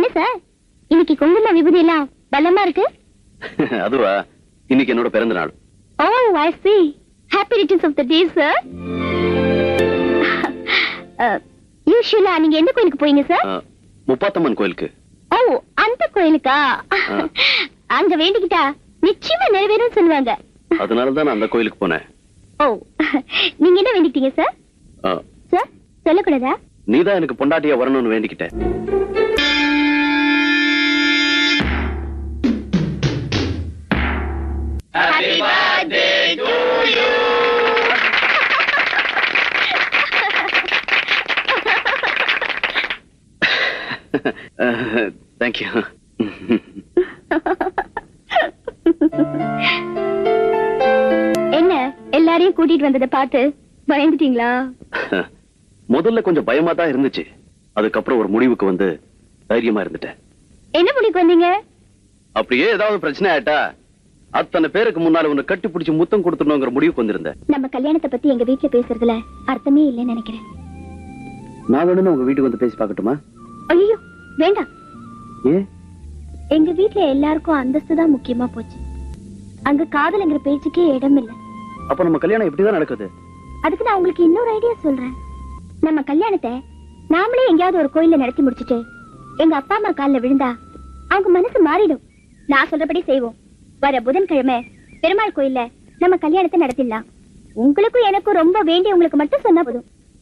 sir இன்னைக்கு குங்கும விபூதி எல்லாம் பலமா இருக்கு அதுவா இன்னைக்கு என்னோட பிறந்த நாள் oh I see happy returns of the day sir யூஷுவலா நீங்க எந்த கோயிலுக்கு போறீங்க சார் அஹ், முப்பாத்தம்மன் கோயிலுக்கு ஓ அந்த கோயிலுக்கா அங்க வேண்டிக்கிட்டா நிச்சயமா நிறைவேறும் சொல்லுவாங்க அதனால தான் நான் அந்த கோயிலுக்கு போனேன் ஓ நீங்க என்ன வேண்டிக்கிட்டீங்க சார் அஹ், சார் சொல்லக்கூடாதா நீதான் எனக்கு பொண்டாட்டியா வரணும்னு வேண்டிக்கிட்டேன் தேங்க்யூ என்ன எல்லாரையும் கூட்டிட்டு வந்ததை பார்த்து பயந்துட்டீங்களா முதல்ல கொஞ்சம் பயமா தான் இருந்துச்சு அதுக்கப்புறம் ஒரு முடிவுக்கு வந்து தைரியமா இருந்துட்டேன் என்ன முடிக்கு வந்தீங்க அப்படியே ஏதாவது பிரச்சனை ஆயிட்டா அத்தனை பேருக்கு முன்னால உன்னை கட்டி பிடிச்சு முத்தம் கொடுத்துடணுங்கிற முடிவுக்கு வந்திருந்தேன் நம்ம கல்யாணத்தை பத்தி எங்க வீட்ல பேசுறதுல அர்த்தமே இல்லைன்னு நினைக்கிறேன் நான் வேணும்னு உங்க வீட்டுக்கு வந்து பேசி பார்க்கட்டுமா ஐயோ வேண்டாம் ஏன் எங்க வீட்ல எல்லாருக்கும் அந்தஸ்து தான் முக்கியமா போச்சு அங்க காதல்ங்கிற பேச்சுக்கே இடம் இல்ல அப்ப நம்ம கல்யாணம் இப்படிதான் நடக்குது அதுக்கு நான் உங்களுக்கு இன்னொரு ஐடியா சொல்றேன் நம்ம கல்யாணத்தை நாமளே எங்கேயாவது ஒரு கோயில்ல நடத்தி முடிச்சிட்டு எங்க அப்பா அம்மா கால்ல விழுந்தா அவங்க மனசு மாறிடும் நான் சொல்றபடி செய்வோம் வர புதன்கிழமை பெருமாள் கோயில்ல நம்ம கல்யாணத்தை நடத்திடலாம் உங்களுக்கும் எனக்கும் ரொம்ப வேண்டிய உங்களுக்கு மட்டும் சொன்னா போதும்